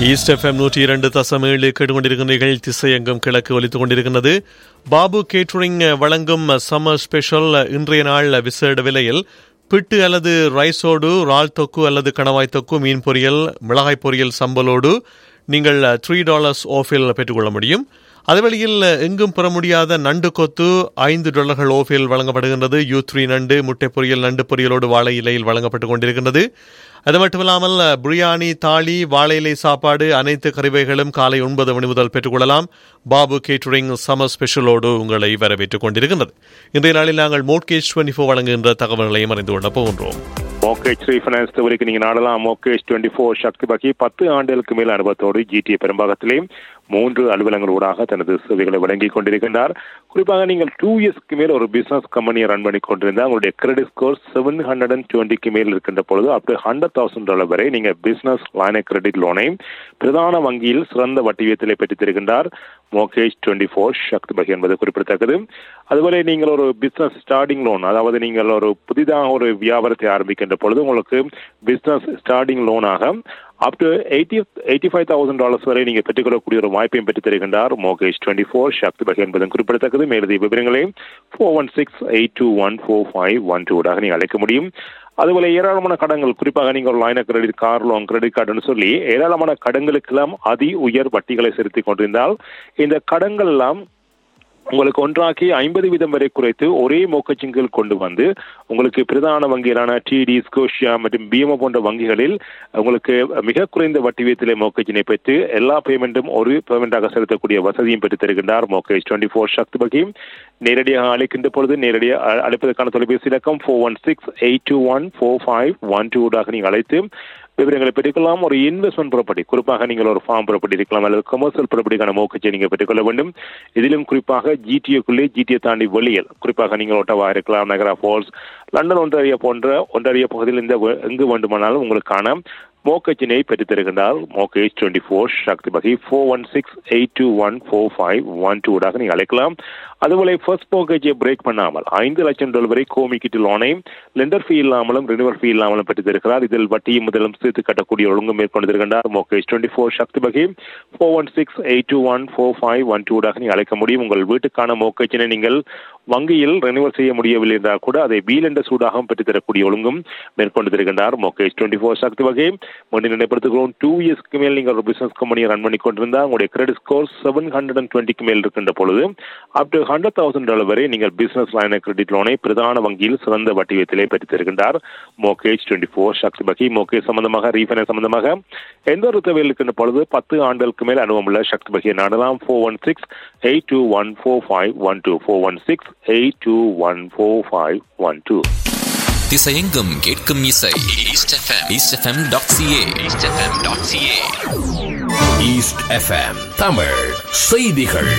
east FM நூற்றி இரண்டு தசம் ஏழு கேட்டுக்கொண்டிருக்கிறீர்கள் திசையங்கம் கிழக்கு ஒலித்துக் கொண்டிருக்கிறது பாபு கேட்டரிங் வழங்கும் சம்மர் ஸ்பெஷல் இன்றைய நாள் விசேட விலையில் பிட்டு அல்லது ரைஸோடு இறால் தொக்கு அல்லது கணவாய் தொக்கு மீன் பொரியல் மிளகாய் பொரியல் சம்பலோடு நீங்கள் த்ரீ டாலர்ஸ் ஆஃபில் பெற்றுக்கொள்ள முடியும் அதுவழியில் எங்கும் பெற முடியாத நண்டு கொத்து ஐந்து டாலர்கள் ஓஃபில் வழங்கப்படுகின்றது யூ த்ரீ நண்டு முட்டை பொரியல் நண்டு பொரியலோடு வாழை இலையில் வழங்கப்பட்டுக் கொண்டிருக்கின்றது அது மட்டுமில்லாமல் பிரியாணி தாளி வாழை இலை சாப்பாடு அனைத்து கறிவைகளும் காலை ஒன்பது மணி முதல் பெற்றுக்கொள்ளலாம் பாபு கேட்டரிங் சம்மர் ஸ்பெஷலோடு உங்களை வரவேற்றுக் கொண்டிருக்கின்றது இன்றைய நாளில் நாங்கள் மோட்கேஜ் டுவெண்ட்டி ஃபோர் வழங்குகின்ற தகவல்களையும் அறிந்து கொள்ள போகின்றோம் மோகேஜ் ரீஃபைனான்ஸ் வரைக்கும் நீங்க நாடலாம் mortgage twenty four Sakthi Bagi பத்து ஆண்டுகளுக்கு மேல் அனுபவத்தோடு ஜிடிஏ பெரும்பாகத்திலே மூன்று அலுவலங்களூடாக தனது சேவைகளை வழங்கிக் கொண்டிருக்கின்றார் குறிப்பாக நீங்கள் டூ இயர்ஸ்க்கு மேல் ஒரு பிசினஸ் கம்பெனியை ரன் பண்ணி கொண்டிருந்தால் உங்களுடைய credit score seven hundred and டுவெண்ட்டிக்கு மேல் இருக்கின்ற பொழுது up to hundred thousand dollar வரை நீங்க பிசினஸ் லைன் கிரெடிட் லோனை பிரதான வங்கியில் சிறந்த வட்டி வீதத்திலே பெற்றுத் தருகின்றார் mortgage twenty four Sakthi Bagi என்பது குறிப்பிடத்தக்கது அதுபோல நீங்கள் ஒரு பிசினஸ் ஸ்டார்டிங் லோன் அதாவது நீங்கள் ஒரு புதிதாக ஒரு வியாபாரத்தை ஆரம்பிக்கின்ற பொழுது உங்களுக்கு பிசினஸ் ஸ்டார்டிங் லோனாக up to eighty eighty five thousand dollars வரை நீங்கள் பெற்றுக்கொள்ளக்கூடிய ஒரு வாய்ப்பையும் பெற்றுத் தருகின்றார் மோகேஷ் டுவெண்ட்டி ஃபோர் சக்தி பகை என்பதும் குறிப்பிடத்தக்கது மேலதிக விவரங்களையும் four one six eight two one four five one டூடாக நீங்கள் அழைக்க முடியும் அதுபோல ஏராளமான கடன்கள் குறிப்பாக நீங்கள் ஒரு line credit car loan credit கார்டுன்னு சொல்லி ஏராளமான கடன்களுக்கெல்லாம் அதி உயர் வட்டிகளை செலுத்திக் கொண்டிருந்தால் இந்த கடன்கள் எல்லாம் உங்களுக்கு ஒன்றாக்கி ஐம்பது வீதம் வரை குறைத்து ஒரே மோக்கச்சிங்கில் கொண்டு வந்து உங்களுக்கு பிரதான வங்கிகளான டிடி ஸ்கோஷியா மற்றும் பிஎம்ஓ போன்ற வங்கிகளில் உங்களுக்கு மிக குறைந்த வட்டி வீதத்திலே மோக்கச்சினை பெற்று எல்லா பேமெண்ட்டும் ஒரு பேமெண்டாக செலுத்தக்கூடிய வசதியும் பெற்று தருகின்றார் mortgage twenty four Sakthi Bagi நேரடியாக அழைக்கின்ற பொழுது நேரடியாக அழைப்பதற்கான தொலைபேசி இலக்கம் four one six eight two one four five one டூடாக நீங்கள் அழைத்து விவரங்களை பெற்றுக்கொள்ளலாம் ஒரு இன்வெஸ்ட்மெண்ட் ப்ராப்பர்ட்டி குறிப்பாக நீங்கள் ஒரு ஃபார்ம் ப்ராப்பர்ட்டி இருக்கலாம் அல்லது கமர்ஷியல் ப்ராப்பர்ட்டிக்கான மோக்கச்சை நீங்கள் பெற்றுக்கொள்ள வேண்டும் இதிலும் குறிப்பாக ஜிடிஏக்குள்ளே ஜிடிஏ தாண்டி வெளியில் குறிப்பாக நீங்கள் ஒட்டவா இருக்கலாம் நகரா ஃபால்ஸ் லண்டன் ஒன்றறிய போன்ற ஒன்றறிய பகுதியில் இந்த எங்கு வேண்டுமானாலும் உங்களுக்கான மோக்கச்சினை பெற்றுத் தருகின்றார் mortgage twenty four Sakthi Bagi four one six eight two one four five one டூடாக நீங்கள் அழைக்கலாம் அதுபோல ஃபர்ஸ்ட் மோகேஜை பிரேக் பண்ணாமல் ஐந்து லட்சம் டாலர் வரை கோமிக்கிட்டு லோனை லெண்டர் ஃபீ இல்லாமலும் ரினிவல் ஃபீ இல்லாமலும் பெற்றுத் தருகிறார் இதில் வட்டியும் முதலும் சேர்த்து கட்டக்கூடிய ஒழுங்கு மேற்கொண்டிருக்கின்றார் mortgage twenty four Sakthi Bagi four one six eight two one four five one டூடாக நீங்கள் அழைக்க முடியும் உங்கள் வீட்டுக்கான மோக்கச்சினை நீங்கள் வங்கியில் ரெனிவல் செய்ய முடியவில்லை என்றால் கூட அதை வீல் என்ற சூடாகவும் பெற்றுத் தரக்கூடிய ஒழுங்கும் மேற்கொண்டு தருகின்றார் மோகேஜ் டுவெண்ட்டி ஃபோர் சக்தி வகை மீண்டும் நினைப்படுத்துகிறோம் டூ இயர்ஸ்க்கு மேல் நீங்கள் ஒரு பிசினஸ் கம்பெனியை ரன் பண்ணி கொண்டிருந்தால் உங்களுடைய credit score seven hundred and டுவெண்ட்டிக்கு மேல் இருக்கின்ற பொழுது up to hundred thousand dollar வரை நீங்கள் பிசினஸ் லைன கிரெடிட் லோனை பிரதான வங்கியில் சிறந்த வட்டி வீதத்திலே பெற்றுத் தருகின்றார் mortgage twenty four Sakthi Bagi mortgage சம்பந்தமாக ரீஃபைனான்ஸ் சம்பந்தமாக எந்த ஒரு தேவையில் இருக்கின்ற பொழுது பத்து ஆண்டுகளுக்கு மேல் அனுபவம் உள்ள சக்தி பகியை நாடலாம் four one six eight two one four five one two four one six eight two one four five one two திசையெங்கும் கேட்கும் இசை east FM east FM dot CA east FM dot CA east FM Tamil செய்திகள்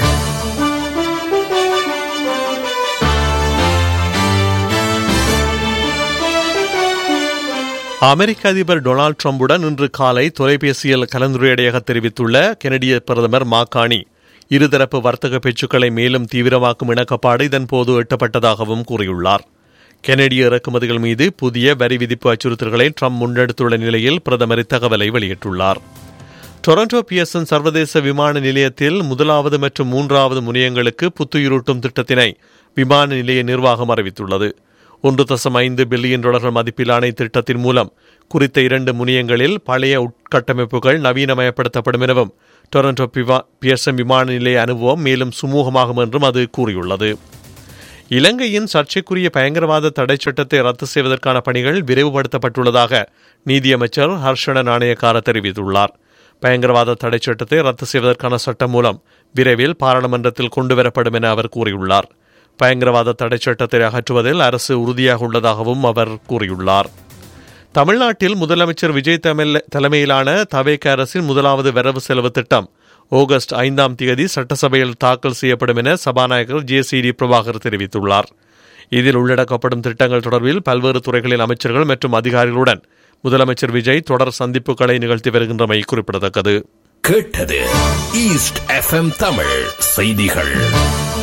அமெரிக்க அதிபர் Donald ட்ரம்புடன் இன்று காலை தொலைபேசியில் கலந்துரையாடியாக தெரிவித்துள்ள கெனடிய பிரதமர் மாக்கானி இருதரப்பு வர்த்தக பேச்சுக்களை மேலும் தீவிரமாக்கும் இணக்கப்பாடு இதன்போது எட்டப்பட்டதாகவும் கூறியுள்ளார் கெனடிய இறக்குமதிகள் மீது புதிய வரி விதிப்பு அச்சுறுத்தல்களை ட்ரம்ப் முன்னெடுத்துள்ள நிலையில் பிரதமர் இத்தகவலை வெளியிட்டுள்ளார் டொரண்டோ பியர்சன் சர்வதேச விமான நிலையத்தில் முதலாவது மற்றும் மூன்றாவது முனையங்களுக்கு புத்துயிரூட்டும் திட்டத்தினை விமான நிலைய நிர்வாகம் அறிவித்துள்ளது ஒன்று தசம் ஐந்து பில்லியன் டாலர்கள் மதிப்பிலான இத்திட்டத்தின் மூலம் குறித்த இரண்டு முனையங்களில் பழைய உட்கட்டமைப்புகள் நவீனமயப்படுத்தப்படும் எனவும் டொரண்டோ பியர்சன் விமான நிலைய அனுபவம் மேலும் சுமூகமாகும் என்றும் அது கூறியுள்ளது இலங்கையின் சர்ச்சைக்குரிய பயங்கரவாத தடை சட்டத்தை ரத்து செய்வதற்கான பணிகள் விரைவுபடுத்தப்பட்டுள்ளதாக நீதியமைச்சர் ஹர்ஷன நாணயக்கார தெரிவித்துள்ளார் பயங்கரவாத தடை சட்டத்தை ரத்து செய்வதற்கான சட்டம் மூலம் விரைவில் பாராளுமன்றத்தில் கொண்டுவரப்படும் என அவர் கூறியுள்ளார் பயங்கரவாத தடை சட்டத்தை அகற்றுவதில் அரசு உறுதியாக உள்ளதாகவும் அவர் கூறியுள்ளார் தமிழ்நாட்டில் முதலமைச்சர் விஜய் தமிழ் தலைமையிலான தவேக அரசின் முதலாவது வரவு செலவு திட்டம் ஆகஸ்ட் ஐந்தாம் தேதி சட்டசபையில் தாக்கல் செய்யப்படும் என சபாநாயகர் ஜே சி டி பிரபாகர் தெரிவித்துள்ளார் இதில் உள்ளடக்கப்படும் திட்டங்கள் தொடர்பில் பல்வேறு துறைகளின் அமைச்சர்கள் மற்றும் அதிகாரிகளுடன் முதலமைச்சர் விஜய் தொடர் சந்திப்புகளை நிகழ்த்தி வருகின்றமை குறிப்பிடத்தக்கது கேட்டது ஈஸ்ட் எஃப்எம் தமிழ் செய்திகள்